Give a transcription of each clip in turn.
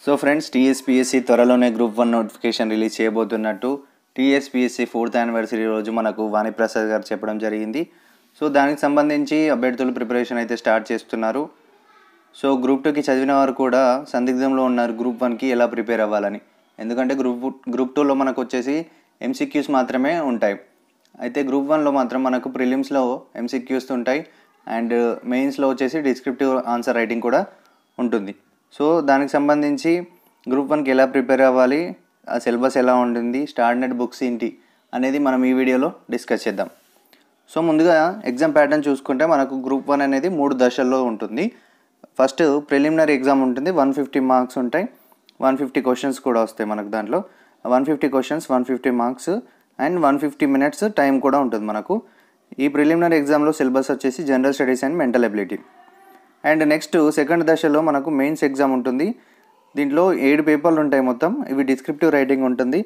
so friends TSPSC త్వరలోనే group one notification release చేయబోతున్నట్టు TSPSC fourth anniversary రోజు మనకు వాణిప్రసాద్ గారు చెప్పడం జరిగింది సో దానికి సంబంధించి అభ్యర్థులు ప్రిపరేషన్ అయితే స్టార్ట్ చేస్తున్నారు సో గ్రూప్ టూకి చదివిన వారు కూడా సందిగ్ధంలో ఉన్నారు గ్రూప్ వన్కి ఎలా ప్రిపేర్ అవ్వాలని ఎందుకంటే గ్రూప్ గ్రూప్ టూలో మనకు వచ్చేసి ఎంసీక్యూస్ మాత్రమే ఉంటాయి అయితే గ్రూప్ వన్లో మాత్రం మనకు ప్రిలిమ్స్లో ఎంసీక్యూస్ ఉంటాయి అండ్ మెయిన్స్లో వచ్చేసి డిస్క్రిప్టివ్ ఆన్సర్ రైటింగ్ కూడా ఉంటుంది సో దానికి సంబంధించి గ్రూప్ వన్కి ఎలా ప్రిపేర్ అవ్వాలి ఆ సిలబస్ ఎలా ఉంటుంది స్టాండర్డ్ బుక్స్ ఏంటి అనేది మనం ఈ వీడియోలో డిస్కస్ చేద్దాం సో ముందుగా ఎగ్జామ్ ప్యాటర్న్ చూసుకుంటే మనకు గ్రూప్ వన్ అనేది మూడు దశల్లో ఉంటుంది ఫస్ట్ ప్రిలిమినరీ ఎగ్జామ్ ఉంటుంది వన్ ఫిఫ్టీ మార్క్స్ ఉంటాయి వన్ ఫిఫ్టీ క్వశ్చన్స్ కూడా వస్తాయి మనకు దాంట్లో one fifty questions one fifty marks and one fifty minutes time కూడా ఉంటుంది మనకు ఈ ప్రిలిమినరీ ఎగ్జామ్లో సిలబస్ వచ్చేసి general studies and mental ability and next second దశలో మనకు మెయిన్స్ ఎగ్జామ్ ఉంటుంది దీంట్లో ఏడు పేపర్లు ఉంటాయి మొత్తం ఇవి డిస్క్రిప్టివ్ రైటింగ్ ఉంటుంది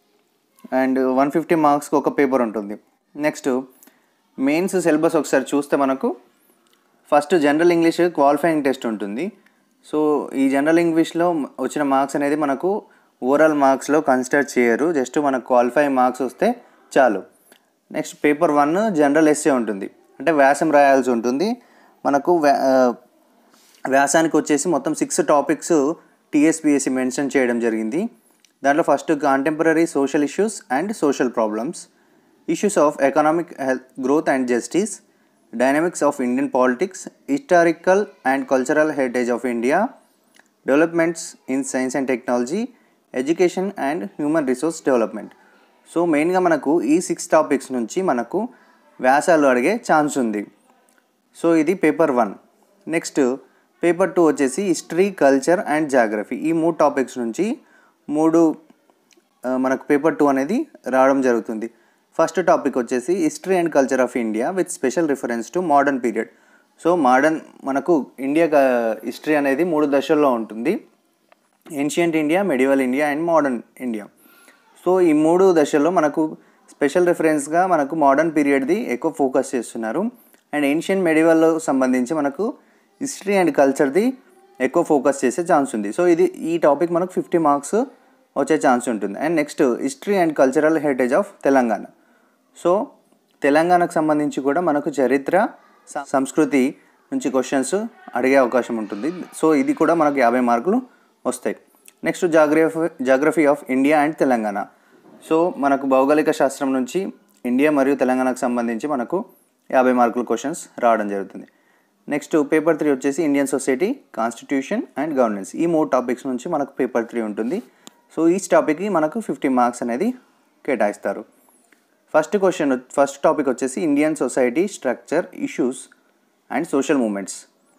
అండ్ వన్ ఫిఫ్టీ మార్క్స్కి ఒక పేపర్ ఉంటుంది నెక్స్ట్ మెయిన్స్ సిలబస్ ఒకసారి చూస్తే మనకు first general English qualifying test ఉంటుంది సో ఈ జనరల్ ఇంగ్లీష్లో వచ్చిన మార్క్స్ అనేది మనకు ఓవరాల్ మార్క్స్లో కన్సిడర్ చేయరు జస్ట్ మనకు క్వాలిఫై మార్క్స్ వస్తే చాలు next paper one general essay ఉంటుంది అంటే వ్యాసం రాయాల్సి ఉంటుంది మనకు వ్యా ఆ, వ్యాసానికి వచ్చేసి మొత్తం సిక్స్ టాపిక్స్ టీఎస్పిఎస్సి మెన్షన్ చేయడం జరిగింది దాంట్లో first contemporary social issues and social problems issues of economic health growth and justice dynamics of Indian politics historical and cultural heritage of India developments in science and technology education and human resource development so మెయిన్గా మనకు ఈ six topics నుంచి మనకు వ్యాసాలు అడిగే chance ఉంది so ఇది paper one next paper two వచ్చేసి హిస్టరీ కల్చర్ అండ్ జాగ్రఫీ ఈ మూడు టాపిక్స్ నుంచి మూడు ఆ, మనకు పేపర్ టూ అనేది రావడం జరుగుతుంది ఫస్ట్ టాపిక్ వచ్చేసి history and culture of India with special reference to modern period so modern మనకు ఇండియా హిస్టరీ అనేది మూడు దశల్లో ఉంటుంది ancient India medieval India and modern India so ఈ మూడు దశల్లో మనకు స్పెషల్ రిఫరెన్స్గా మనకు మోడర్న్ పీరియడ్ది ఎక్కువ ఫోకస్ చేస్తున్నారు అండ్ ఏన్షియంట్ మెడివల్లో సంబంధించి మనకు హిస్టరీ అండ్ కల్చర్ది ఎక్కువ ఫోకస్ చేసే ఛాన్స్ ఉంది సో ఇది ఈ టాపిక్ మనకు ఫిఫ్టీ మార్క్స్ వచ్చే ఛాన్స్ ఉంటుంది and next history and cultural heritage of Telangana so తెలంగాణకు సంబంధించి కూడా మనకు చరిత్ర స- సంస్కృతి నుంచి క్వశ్చన్స్ అడిగే అవకాశం ఉంటుంది సో ఇది కూడా మనకు యాభై మార్కులు వస్తాయి next geography geography of India and Telangana so మనకు భౌగోళిక శాస్త్రం నుంచి ఇండియా మరియు తెలంగాణకు సంబంధించి మనకు యాభై మార్కుల క్వశ్చన్స్ రావడం జరుగుతుంది నెక్స్ట్ పేపర్ త్రీ వచ్చేసి Indian society constitution and governance ఈ మూడు టాపిక్స్ నుంచి మనకు పేపర్ త్రీ ఉంటుంది సో ఈచ్ టాపిక్కి మనకు ఫిఫ్టీ మార్క్స్ అనేది కేటాయిస్తారు ఫస్ట్ క్వశ్చన్ ఫస్ట్ టాపిక్ వచ్చేసి Indian society structure issues and social movements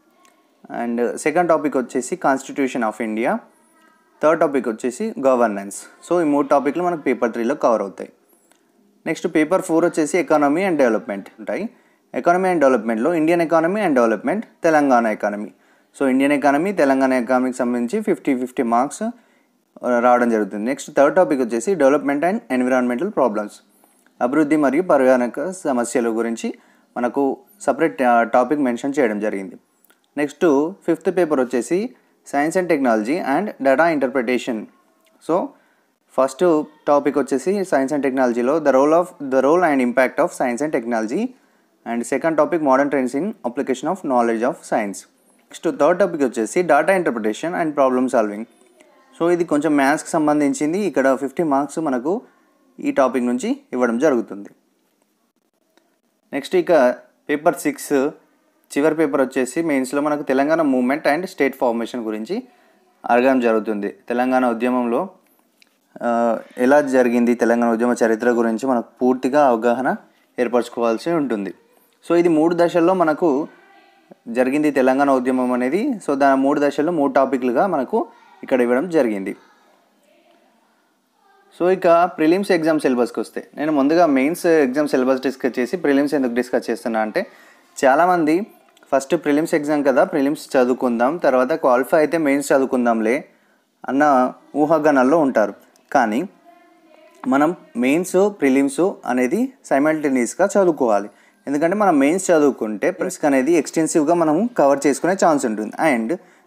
and second topic వచ్చేసి constitution of India third topic వచ్చేసి గవర్నెన్స్ సో ఈ మూడు టాపిక్లు మనకు పేపర్ త్రీలో కవర్ అవుతాయి నెక్స్ట్ పేపర్ ఫోర్ వచ్చేసి ఎకానమీ అండ్ డెవలప్మెంట్ ఉంటాయి ఎకానమీ అండ్ డెవలప్మెంట్లో Indian economy and development Telangana economy so Indian economy Telangana ఎకానమీకి సంబంధించి ఫిఫ్టీ ఫిఫ్టీ మార్క్స్ రావడం జరుగుతుంది నెక్స్ట్ థర్డ్ టాపిక్ వచ్చేసి డెవలప్మెంట్ అండ్ ఎన్విరాన్మెంటల్ ప్రాబ్లమ్స్ అభివృద్ధి మరియు పర్యావరణ సమస్యల గురించి మనకు సపరేట్ టాపిక్ మెన్షన్ చేయడం జరిగింది నెక్స్ట్ ఫిఫ్త్ పేపర్ వచ్చేసి science and technology and data interpretation so first topic వచ్చేసి సైన్స్ అండ్ టెక్నాలజీలో the role of the role and impact of science and technology and second topic modern trends in application of knowledge of science next third topic వచ్చేసి data interpretation and problem solving so ఇది కొంచెం మ్యాథ్స్కి సంబంధించింది ఇక్కడ fifty marks మనకు ఈ topic నుంచి ఇవ్వడం జరుగుతుంది నెక్స్ట్ ఇక పేపర్ సిక్స్ చివరి పేపర్ వచ్చేసి మెయిన్స్లో మనకు Telangana movement and state formation గురించి అడగడం జరుగుతుంది తెలంగాణ ఉద్యమంలో ఆ, ఎలా జరిగింది తెలంగాణ ఉద్యమ చరిత్ర గురించి మనకు పూర్తిగా అవగాహన ఏర్పరచుకోవాల్సి ఉంటుంది సో ఇది మూడు దశల్లో మనకు జరిగింది తెలంగాణ ఉద్యమం అనేది సో దాని మూడు దశల్లో మూడు టాపిక్లుగా మనకు ఇక్కడ ఇవ్వడం జరిగింది సో ఇక ప్రిలిమ్స్ ఎగ్జామ్ సిలబస్కి వస్తే నేను ముందుగా మెయిన్స్ ఎగ్జామ్ సిలబస్ డిస్కస్ చేసి ప్రిలిమ్స్ ఎందుకు డిస్కస్ చేస్తున్నా అంటే చాలామంది ఫస్ట్ ప్రిలిమ్స్ ఎగ్జామ్ కదా ప్రిలిమ్స్ చదువుకుందాం తర్వాత క్వాలిఫై అయితే మెయిన్స్ చదువుకుందాంలే అన్న ఊహాగానాల్లో ఉంటారు కానీ మనం మెయిన్స్ ప్రిలిమ్స్ అనేది సైమల్టేనియస్గా చదువుకోవాలి ఎందుకంటే మనం మెయిన్స్ చదువుకుంటే ప్రిలిమ్స్ అనేది ఎక్స్టెన్సివ్గా మనం కవర్ చేసుకునే ఛాన్స్ ఉంటుంది అండ్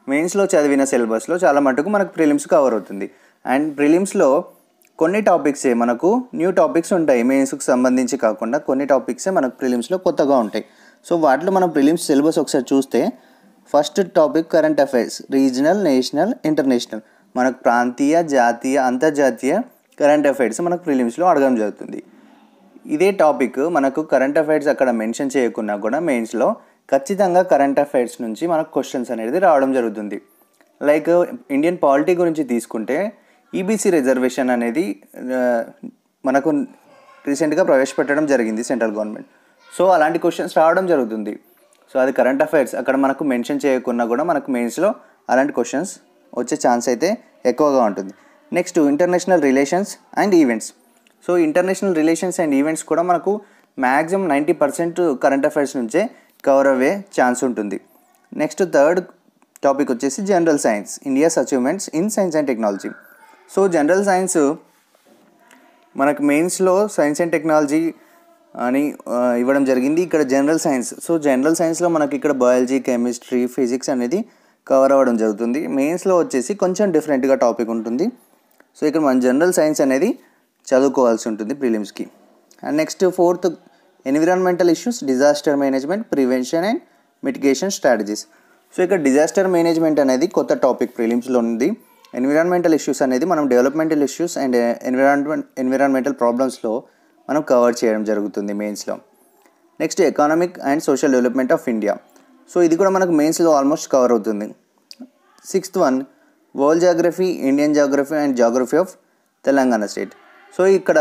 మెయిన్స్లో చదివిన సిలబస్లో చాలా మటుకు మనకు ప్రిలిమ్స్ కవర్ అవుతుంది అండ్ ప్రిలిమ్స్లో కొన్ని టాపిక్సే మనకు న్యూ టాపిక్స్ ఉంటాయి మెయిన్స్కి సంబంధించి కాకుండా కొన్ని టాపిక్సే మనకు ప్రిలిమ్స్లో కొత్తగా ఉంటాయి సో వాటిలో మనం ప్రిలిమ్స్ సిలబస్ ఒకసారి చూస్తే first topic current affairs regional national international మనకు ప్రాంతీయ జాతీయ అంతర్జాతీయ కరెంట్ అఫైర్స్ మనకు ప్రిలిమ్స్లో అడగడం జరుగుతుంది ఇదే టాపిక్ మనకు కరెంట్ అఫైర్స్ అక్కడ మెన్షన్ చేయకున్నా కూడా మెయిన్స్లో ఖచ్చితంగా కరెంట్ అఫైర్స్ నుంచి మనకు క్వశ్చన్స్ అనేది రావడం జరుగుతుంది లైక్ ఇండియన్ పాలిటీ గురించి తీసుకుంటే ఈబీసీ రిజర్వేషన్ అనేది ఆ, మనకు రీసెంట్గా ప్రవేశపెట్టడం జరిగింది సెంట్రల్ గవర్నమెంట్ సో అలాంటి క్వశ్చన్స్ రావడం జరుగుతుంది సో అది కరెంట్ అఫైర్స్ అక్కడ మనకు మెన్షన్ చేయకున్నా కూడా మనకు మెయిన్స్లో అలాంటి క్వశ్చన్స్ వచ్చే ఛాన్స్ అయితే ఎక్కువగా ఉంటుంది next international relations and events so international relations and events కూడా మనకు maximum ninety percent current affairs నుంచే కవర్ అయ్యే ఛాన్స్ ఉంటుంది నెక్స్ట్ థర్డ్ టాపిక్ వచ్చేసి general science India's achievements in science and technology so general science మనకు మెయిన్స్లో science and technology అని ఆ, ఇవ్వడం జరిగింది ఇక్కడ జనరల్ సైన్స్ సో జనరల్ సైన్స్లో మనకి ఇక్కడ బయాలజీ కెమిస్ట్రీ ఫిజిక్స్ అనేది కవర్ అవ్వడం జరుగుతుంది మెయిన్స్లో వచ్చేసి కొంచెం డిఫరెంట్గా టాపిక్ ఉంటుంది సో ఇక్కడ మన జనరల్ సైన్స్ అనేది చదువుకోవాల్సి ఉంటుంది ప్రిలిమ్స్కి and next fourth environmental issues disaster management prevention and mitigation strategies so ఇక్కడ డిజాస్టర్ మేనేజ్మెంట్ అనేది కొత్త టాపిక్ ప్రిలిమ్స్లో ఉంది ఎన్విరాన్మెంటల్ ఇష్యూస్ అనేది మనం developmental issues and environment environmental ప్రాబ్లమ్స్లో మనం కవర్ చేయడం జరుగుతుంది మెయిన్స్లో next economic and social development of India so ఇది కూడా మనకు మెయిన్స్లో ఆల్మోస్ట్ కవర్ అవుతుంది sixth one world geography Indian geography and geography of Telangana state so ఇక్కడ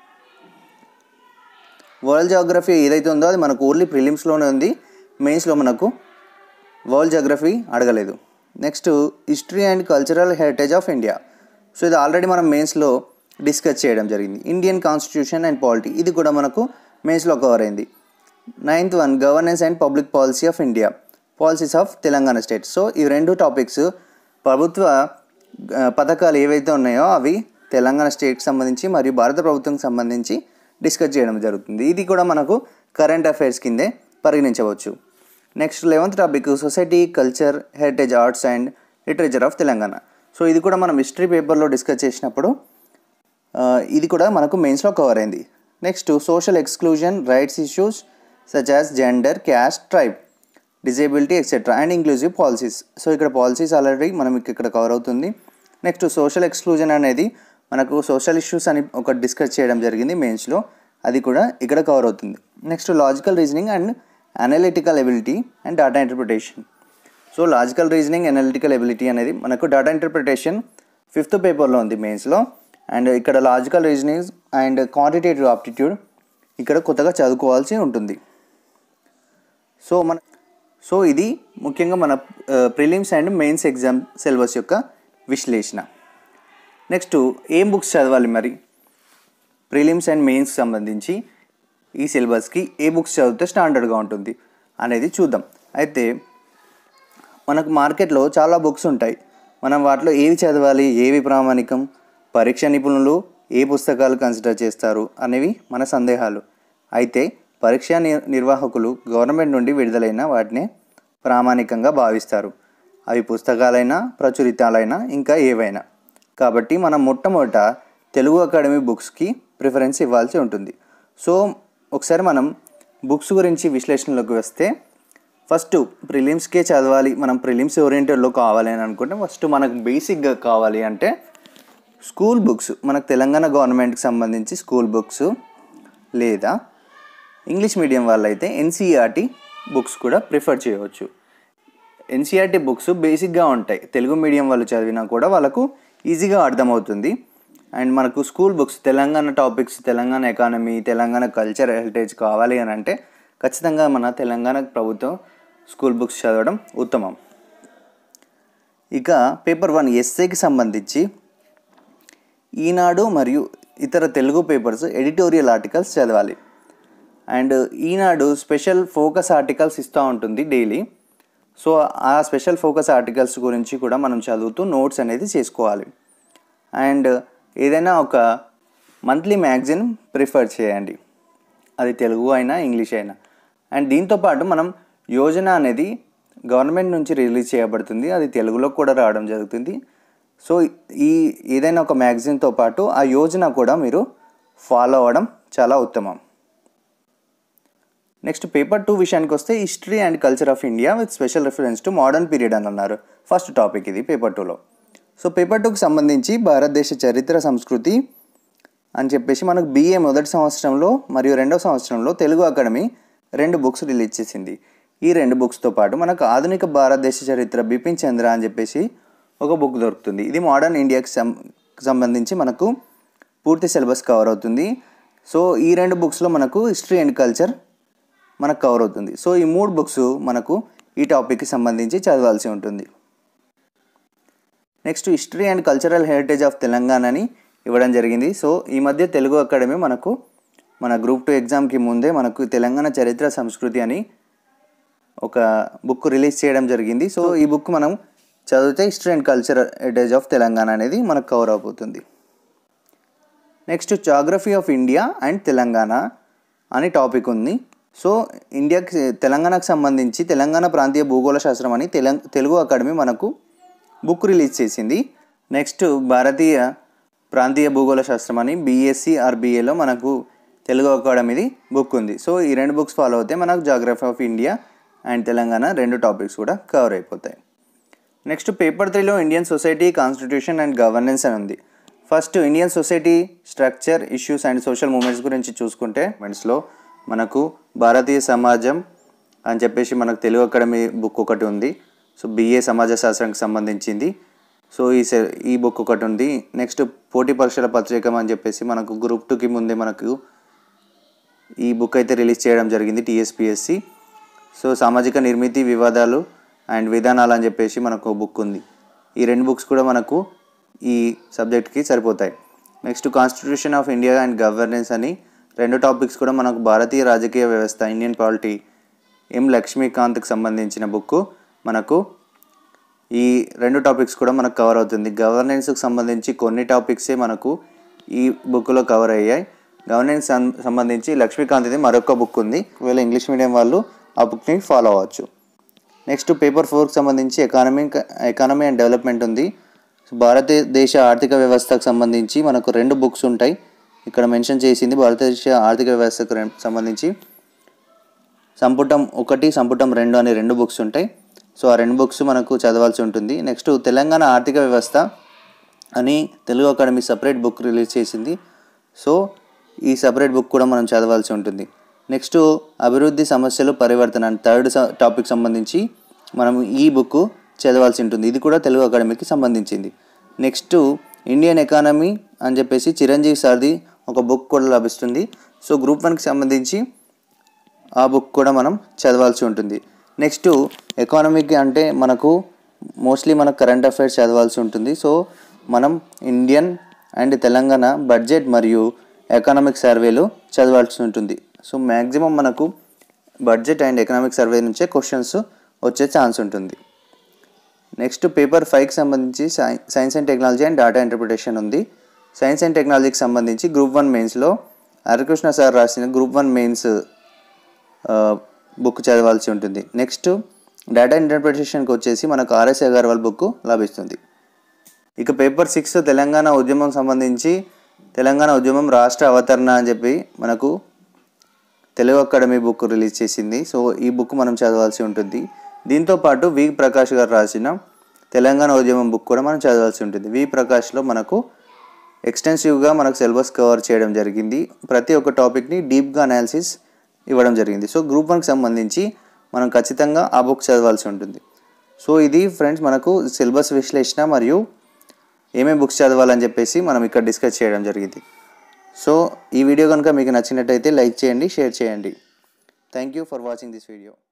వరల్డ్ జాగ్రఫీ ఏదైతే ఉందో అది మనకు ఓన్లీ ప్రిలిమ్స్లోనే ఉంది మెయిన్స్లో మనకు వరల్డ్ జాగ్రఫీ అడగలేదు next history and cultural heritage of India so ఇది ఆల్రెడీ మనం మెయిన్స్లో డిస్కస్ చేయడం జరిగింది ఇండియన్ కాన్స్టిట్యూషన్ అండ్ పాలిటీ ఇది కూడా మనకు మెయిన్స్లో కవర్ అయింది ninth one governance and public policy of India policies of Telangana state so ఈ రెండు టాపిక్స్ ప్రభుత్వ ఆ, పథకాలు ఏవైతే ఉన్నాయో అవి తెలంగాణ స్టేట్కి సంబంధించి మరియు భారత ప్రభుత్వంకి సంబంధించి డిస్కస్ చేయడం జరుగుతుంది ఇది కూడా మనకు కరెంట్ అఫైర్స్ కిందే పరిగణించవచ్చు next eleventh topic society culture heritage arts and literature of Telangana so ఇది కూడా మనం హిస్టరీ పేపర్లో డిస్కస్ చేసినప్పుడు ఆ, ఇది కూడా మనకు మెయిన్స్లో కవర్ అయింది next social exclusion rights issues such as gender caste tribe disability etcetera and inclusive policies so ఇక్కడ పాలసీస్ ఆల్రెడీ మనం ఇక్కడ కవర్ అవుతుంది నెక్స్ట్ సోషల్ ఎక్స్క్లూజన్ అనేది మనకు సోషల్ ఇష్యూస్ అని ఒక డిస్కస్ చేయడం జరిగింది మెయిన్స్లో అది కూడా ఇక్కడ కవర్ అవుతుంది next logical reasoning and analytical ability and data interpretation so logical reasoning analytical ability అనేది మనకు డేటా ఇంటర్ప్రిటేషన్ ఫిఫ్త్ పేపర్లో ఉంది మెయిన్స్లో అండ్ ఇక్కడ logical reasoning and quantitative aptitude ఇక్కడ కొత్తగా చదువుకోవాల్సి ఉంటుంది సో మన సో ఇది ముఖ్యంగా మన prelims and mains exam syllabus యొక్క విశ్లేషణ నెక్స్ట్ ఏం బుక్స్ చదవాలి మరి ప్రిలిమ్స్ అండ్ మెయిన్స్ సంబంధించి ఈ సిలబస్కి ఏ బుక్స్ చదివితే స్టాండర్డ్గా ఉంటుంది అనేది చూద్దాం అయితే మనకు మార్కెట్లో చాలా బుక్స్ ఉంటాయి మనం వాటిలో ఏవి చదవాలి ఏవి ప్రామాణికం పరీక్ష నిపుణులు ఏ పుస్తకాలు కన్సిడర్ చేస్తారు అనేవి మన సందేహాలు అయితే పరీక్షా నిర్ నిర్వాహకులు గవర్నమెంట్ నుండి విడుదలైన వాటిని ప్రామాణికంగా భావిస్తారు అవి పుస్తకాలైనా ప్రచురితాలైనా ఇంకా ఏవైనా కాబట్టి మనం మొట్టమొదట తెలుగు అకాడమీ బుక్స్కి ప్రిఫరెన్స్ ఇవ్వాల్సి ఉంటుంది సో ఒకసారి మనం బుక్స్ గురించి విశ్లేషణలోకి వస్తే ఫస్ట్ ప్రిలిమ్స్కే చదవాలి మనం ప్రిలిమ్స్ ఓరియంటెడ్లో కావాలి అని అనుకుంటే ఫస్ట్ మనకు బేసిక్గా కావాలి అంటే స్కూల్ బుక్స్ మనకు తెలంగాణ గవర్నమెంట్కి సంబంధించి స్కూల్ బుక్స్ లేదా ఇంగ్లీష్ మీడియం వాళ్ళైతే ఎన్సీఆర్టీ బుక్స్ కూడా ప్రిఫర్ చేయవచ్చు ఎన్సీఆర్టీ బుక్స్ బేసిక్గా ఉంటాయి తెలుగు మీడియం వాళ్ళు చదివినా కూడా వాళ్ళకు ఈజీగా అర్థమవుతుంది అండ్ మనకు school books Telangana topics Telangana economy Telangana culture heritage కావాలి అని అంటే ఖచ్చితంగా మన తెలంగాణ ప్రభుత్వం స్కూల్ బుక్స్ చదవడం ఉత్తమం ఇక పేపర్ వన్ ఎస్ఏకి సంబంధించి ఈనాడు మరియు ఇతర తెలుగు పేపర్స్ ఎడిటోరియల్ ఆర్టికల్స్ చదవాలి and Eenadu special focus articles ఇస్తూ ఉంటుంది డైలీ సో ఆ స్పెషల్ ఫోకస్ ఆర్టికల్స్ గురించి కూడా మనం చదువుతూ నోట్స్ అనేది చేసుకోవాలి అండ్ ఏదైనా ఒక మంత్లీ మ్యాగజిన్ ప్రిఫర్ చేయండి అది తెలుగు అయినా ఇంగ్లీష్ అయినా అండ్ దీంతోపాటు మనం యోజన అనేది గవర్నమెంట్ నుంచి రిలీజ్ చేయబడుతుంది అది తెలుగులో కూడా రావడం జరుగుతుంది సో ఈ ఏదైనా ఒక మ్యాగజైన్తో పాటు ఆ యోజన కూడా మీరు ఫాలో అవ్వడం చాలా ఉత్తమం నెక్స్ట్ పేపర్ టూ విషయానికి వస్తే history and culture of India with special reference to modern period అని అన్నారు ఫస్ట్ టాపిక్ ఇది పేపర్ టూలో సో పేపర్ టూకి సంబంధించి భారతదేశ చరిత్ర సంస్కృతి అని చెప్పేసి మనకు బీఏ మొదటి సంవత్సరంలో మరియు రెండవ సంవత్సరంలో తెలుగు అకాడమీ రెండు బుక్స్ రిలీజ్ చేసింది ఈ రెండు బుక్స్తో పాటు మనకు ఆధునిక భారతదేశ చరిత్ర బిపిన్ చంద్ర అని చెప్పేసి ఒక బుక్ దొరుకుతుంది ఇది మోడర్న్ ఇండియాకి సం సంబంధించి మనకు పూర్తి సిలబస్ కవర్ అవుతుంది సో ఈ రెండు బుక్స్లో మనకు హిస్టరీ అండ్ కల్చర్ మనకు కవర్ అవుతుంది సో ఈ మూడు బుక్స్ మనకు ఈ టాపిక్కి సంబంధించి చదవాల్సి ఉంటుంది next history and cultural heritage of తెలంగాణని ఇవ్వడం జరిగింది సో ఈ మధ్య తెలుగు అకాడమీ మనకు మన గ్రూప్ టూ ఎగ్జామ్కి ముందే మనకు తెలంగాణ చరిత్ర సంస్కృతి అని ఒక బుక్ రిలీజ్ చేయడం జరిగింది సో ఈ బుక్ మనం చదివితే history and culture heritage of Telangana అనేది మనకు కవర్ అయిపోతుంది next geography of India and Telangana అని టాపిక్ ఉంది సో ఇండియాకి తెలంగాణకు సంబంధించి తెలంగాణ ప్రాంతీయ భూగోళ శాస్త్రం అని తెలం తెలుగు అకాడమీ మనకు బుక్ రిలీజ్ చేసింది నెక్స్ట్ భారతీయ ప్రాంతీయ భూగోళ శాస్త్రం అని బీఎస్సీ ఆర్బీఏలో మనకు తెలుగు అకాడమీది బుక్ ఉంది సో ఈ రెండు బుక్స్ ఫాలో అవుతే మనకు geography of India and Telangana రెండు టాపిక్స్ కూడా కవర్ అయిపోతాయి నెక్స్ట్ పేపర్ త్రీలో Indian society constitution and governance అని ఉంది first Indian society structure issues and social movements గురించి చూసుకుంటే మూమెంట్స్లో మనకు భారతీయ సమాజం అని చెప్పేసి మనకు తెలుగు అకాడమీ బుక్ ఒకటి ఉంది సో బిఏ సమాజ శాస్త్రానికి సంబంధించింది సో ఈ సె ఈ బుక్ ఒకటి ఉంది నెక్స్ట్ పోటీ పరీక్షల పత్రికం అని చెప్పేసి మనకు గ్రూప్ టూకి ముందే మనకు ఈ బుక్ అయితే రిలీజ్ చేయడం జరిగింది టీఎస్పిఎస్సి సో సామాజిక నిర్మితి వివాదాలు అండ్ విధానాలు అని చెప్పేసి మనకు బుక్ ఉంది ఈ రెండు బుక్స్ కూడా మనకు ఈ సబ్జెక్ట్కి సరిపోతాయి next constitution of India and governance అని రెండు టాపిక్స్ కూడా మనకు భారతీయ రాజకీయ వ్యవస్థ ఇండియన్ పాలిటీ ఎం లక్ష్మీకాంత్కి సంబంధించిన బుక్ మనకు ఈ రెండు టాపిక్స్ కూడా మనకు కవర్ అవుతుంది గవర్నెన్స్కి సంబంధించి కొన్ని టాపిక్సే మనకు ఈ బుక్లో కవర్ అయ్యాయి గవర్నెన్స్ సం- సంబంధించి లక్ష్మీకాంత్ది మరొక బుక్ ఉంది ఒకవేళ ఇంగ్లీష్ మీడియం వాళ్ళు ఆ బుక్ని ఫాలో అవ్వచ్చు నెక్స్ట్ పేపర్ ఫోర్కి సంబంధించి ఎకానమీ ఎకానమీ అండ్ డెవలప్మెంట్ ఉంది సో భారతదేశ ఆర్థిక వ్యవస్థకు సంబంధించి మనకు రెండు బుక్స్ ఉంటాయి ఇక్కడ మెన్షన్ చేసింది భారతదేశ ఆర్థిక వ్యవస్థకు రెం- సంబంధించి సంపుటం ఒకటి సంపుటం రెండు అనే రెండు బుక్స్ ఉంటాయి సో ఆ రెండు బుక్స్ మనకు చదవాల్సి ఉంటుంది నెక్స్ట్ తెలంగాణ ఆర్థిక వ్యవస్థ అని Telugu academy separate book release చేసింది సో ఈ సపరేట్ బుక్ కూడా మనం చదవాల్సి ఉంటుంది నెక్స్ట్ అభివృద్ధి సమస్యలు పరివర్తన అని థర్డ్ టాపిక్ సంబంధించి మనం ఈ బుక్ చదవాల్సి ఉంటుంది ఇది కూడా తెలుగు అకాడమీకి సంబంధించింది నెక్స్ట్ ఇండియన్ ఎకానమీ అని చెప్పేసి చిరంజీవి సార్ది ఒక బుక్ కూడా లభిస్తుంది సో గ్రూప్ వన్కి సంబంధించి ఆ బుక్ కూడా మనం చదవాల్సి ఉంటుంది నెక్స్ట్ ఎకానమీకి అంటే మనకు మోస్ట్లీ మనకు కరెంట్ అఫైర్స్ చదవాల్సి ఉంటుంది సో మనం ఇండియన్ అండ్ తెలంగాణ బడ్జెట్ మరియు ఎకనామిక్ సర్వేలు చదవాల్సి ఉంటుంది సో మ్యాక్సిమం మనకు బడ్జెట్ అండ్ ఎకనామిక్ సర్వే నుంచే క్వశ్చన్స్ వచ్చే ఛాన్స్ ఉంటుంది నెక్స్ట్ పేపర్ ఫైవ్కి సంబంధించి సై science and technology and data interpretation ఉంది సైన్స్ అండ్ టెక్నాలజీకి సంబంధించి గ్రూప్ వన్ మెయిన్స్లో హరికృష్ణ సార్ రాసిన గ్రూప్ వన్ మెయిన్స్ బుక్ చదవాల్సి ఉంటుంది నెక్స్ట్ డేటా ఇంటర్ప్రిటేషన్కి వచ్చేసి మనకు ఆర్ఎస్ అగర్వాల్ బుక్ లభిస్తుంది ఇక పేపర్ సిక్స్ తెలంగాణ ఉద్యమం సంబంధించి తెలంగాణ ఉద్యమం రాష్ట్ర అవతరణ అని చెప్పి మనకు తెలుగు అకాడమీ బుక్ రిలీజ్ చేసింది సో ఈ బుక్ మనం చదవాల్సి ఉంటుంది దీంతో పాటు వి ప్రకాష్ గారు రాసిన తెలంగాణ ఉద్యమం బుక్ కూడా మనం చదవాల్సి ఉంటుంది వి ప్రకాష్లో మనకు ఎక్స్టెన్సివ్గా మనకు సిలబస్ కవర్ చేయడం జరిగింది ప్రతి ఒక్క టాపిక్ని డీప్గా అనాలిసిస్ ఇవ్వడం జరిగింది సో గ్రూప్ వన్కి సంబంధించి మనం ఖచ్చితంగా ఆ బుక్ చదవాల్సి ఉంటుంది సో ఇది ఫ్రెండ్స్ మనకు సిలబస్ విశ్లేషణ మరియు ఏమేమి బుక్స్ చదవాలని చెప్పేసి మనం ఇక్కడ డిస్కస్ చేయడం జరిగింది సో ఈ వీడియో కనుక మీకు నచ్చినట్టయితే లైక్ చేయండి షేర్ చేయండి thank you for watching this video